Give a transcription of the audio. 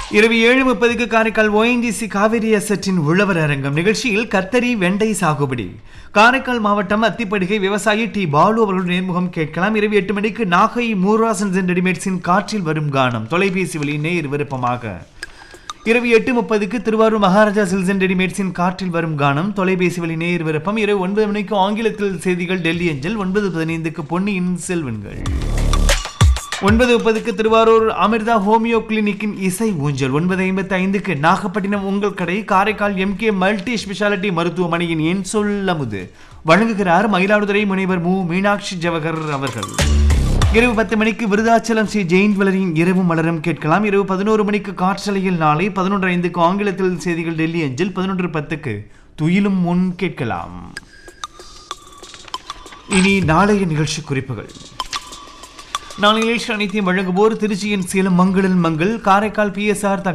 இரவு ஏழு முப்பதுக்கு காரைக்கால் ஓஎன்ஜிசி காவிரி அசட்டின் உழவர் அரங்கம் நிகழ்ச்சியில் கத்தரி வெண்டை சாகுபடி காரைக்கால் மாவட்டம் அத்திப்படுகை விவசாயி டி பாலு அவர்கள் நேர்முகம் கேட்கலாம் இரவு எட்டு மணிக்கு நாகை மூராசன் ரெடிமேட்ஸின் காற்றில் வரும் கானம் தொலைபேசி வழி நேர் விருப்பமாக இரவு எட்டு முப்பதுக்கு திருவாரூர் மகாராஜா சில்ஸ் அண்ட் ரெடிமேட்ஸின் காற்றில் வரும் கானம் தொலைபேசி வழி நேர் விருப்பம் இரவு ஒன்பது மணிக்கு ஆங்கிலத்தில் செய்திகள் டெல்லி அஞ்சல் ஒன்பது பதினைந்துக்கு பொன்னியின் செல்வன்கள் ஒன்பது முப்பதுக்கு திருவாரூர் அமிர்தா ஹோமியோ கிளினிக்கின் இசை ஊஞ்சல் ஒன்பது ஐம்பத்தி ஐந்துக்கு நாகப்பட்டினம் உங்கள் கடை காரைக்கால் எம்கே மல்டி ஸ்பெஷாலிட்டி மருத்துவமனையின் என் சொல்லமுது வழங்குகிறார் மயிலாடுதுறை முனைவர் மு மீனாட்சி ஜவஹர் அவர்கள் இரவு பத்து மணிக்கு விருதாச்சலம் ஸ்ரீ ஜெயின் வளரின் இரவு மலரும் கேட்கலாம் இரவு பதினோரு மணிக்கு காற்றலையில் நாளை பதினொன்று ஐந்துக்கு ஆங்கிலத்தில் செய்திகள் டெல்லி அஞ்சல் பதினொன்று பத்துக்கு துயிலும் முன் கேட்கலாம் இனி நாளைய நிகழ்ச்சி குறிப்புகள் நாளை நிகழ்ச்சி அனைத்தையும் வழங்குவோர் திருச்சியின் சேலம் மங்களில் மங்கள் காரைக்கால் பிஎஸ்ஆர்